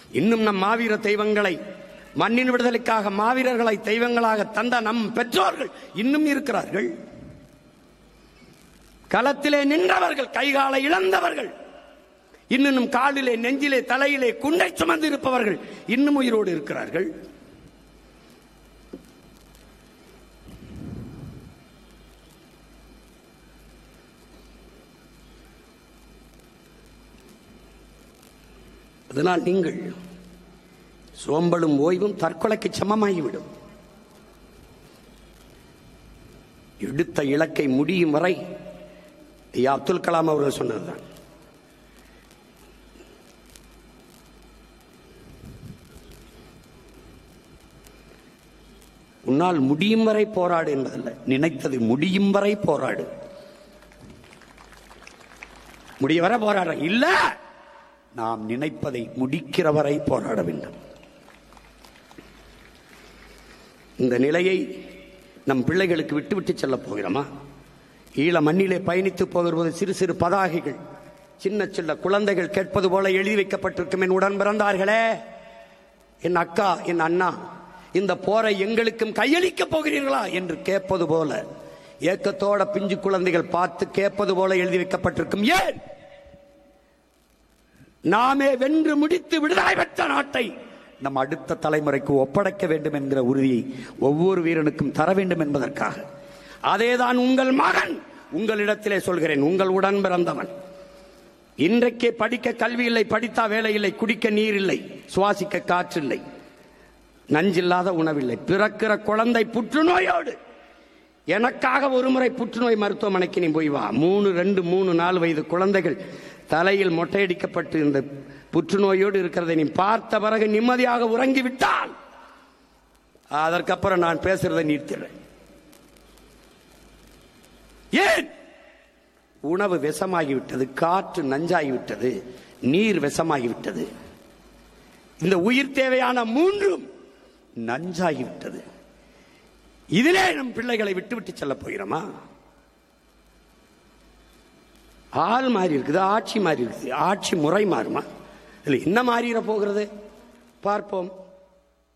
இன்னும் நம் மாவீர தெய்வங்களை மண்ணின் விடுதலைக்காக மாவீரர்களை தெய்வங்களாக தந்த நம் பெற்றோர்கள் இன்னும் இருக்கிறார்கள் களத்திலே நின்றவர்கள் கைகாலை இழந்தவர்கள் இன்னும் காலிலே நெஞ்சிலே தலையிலே குண்டை சுமந்து இருப்பவர்கள் இன்னும் உயிரோடு இருக்கிறார்கள் அதனால் நீங்கள் சோம்பலும் ஓய்வும் தற்கொலைக்கு சமமாகிவிடும் எடுத்த இலக்கை முடியும் வரை ஐயா அப்துல் கலாம் அவர்கள் சொன்னதுதான் உன்னால் முடியும் வரை போராடு என்பதல்ல நினைத்தது முடியும் வரை போராடு முடிய வரை போராட இல்ல நாம் நினைப்பதை முடிக்கிற வரை போராட வேண்டும் இந்த நிலையை நம் பிள்ளைகளுக்கு விட்டுவிட்டு செல்ல போகிறோமா ஈழ மண்ணிலே பயணித்து போகிறது சிறு சிறு பதாகைகள் சின்ன சின்ன குழந்தைகள் கேட்பது போல எழுதி வைக்கப்பட்டிருக்கும் என் உடன் பிறந்தார்களே என் அக்கா என் அண்ணா இந்த போரை எங்களுக்கும் கையளிக்க போகிறீர்களா என்று கேட்பது போல ஏக்கத்தோட பிஞ்சு குழந்தைகள் பார்த்து கேட்பது போல எழுதி வைக்கப்பட்டிருக்கும் ஏன் நாமே வென்று முடித்து விடுதலை பெற்ற நாட்டை நம் அடுத்த தலைமுறைக்கு ஒப்படைக்க வேண்டும் என்கிற உறுதியை ஒவ்வொரு வீரனுக்கும் தர வேண்டும் என்பதற்காக அதேதான் உங்கள் மகன் உங்களிடத்திலே சொல்கிறேன் உங்கள் உடன் பிறந்தவன் இன்றைக்கே படிக்க கல்வி இல்லை படித்தா வேலை இல்லை குடிக்க நீர் இல்லை சுவாசிக்க காற்று இல்லை நஞ்சில்லாத உணவில்லை பிறக்கிற குழந்தை புற்றுநோயோடு எனக்காக ஒரு முறை புற்றுநோய் மருத்துவமனைக்கு நீ போய் வா மூணு ரெண்டு மூணு நாலு வயது குழந்தைகள் தலையில் மொட்டையடிக்கப்பட்டு இந்த புற்றுநோயோடு இருக்கிறதை நீ பார்த்த பிறகு நிம்மதியாக உறங்கி விட்டால் அதற்கப்புறம் நான் பேசுறதை நிறுத்திடுறேன் ஏன் உணவு விஷமாகிவிட்டது காற்று நஞ்சாகிவிட்டது நீர் விஷமாகிவிட்டது இந்த உயிர் தேவையான மூன்றும் நஞ்சாகிவிட்டது இதிலே நம் பிள்ளைகளை விட்டுவிட்டு செல்ல போகிறோமா ஆள் மாறி இருக்குது ஆட்சி மாறி இருக்குது ஆட்சி முறை மாறுமா இதுல என்ன மாறிட போகிறது பார்ப்போம்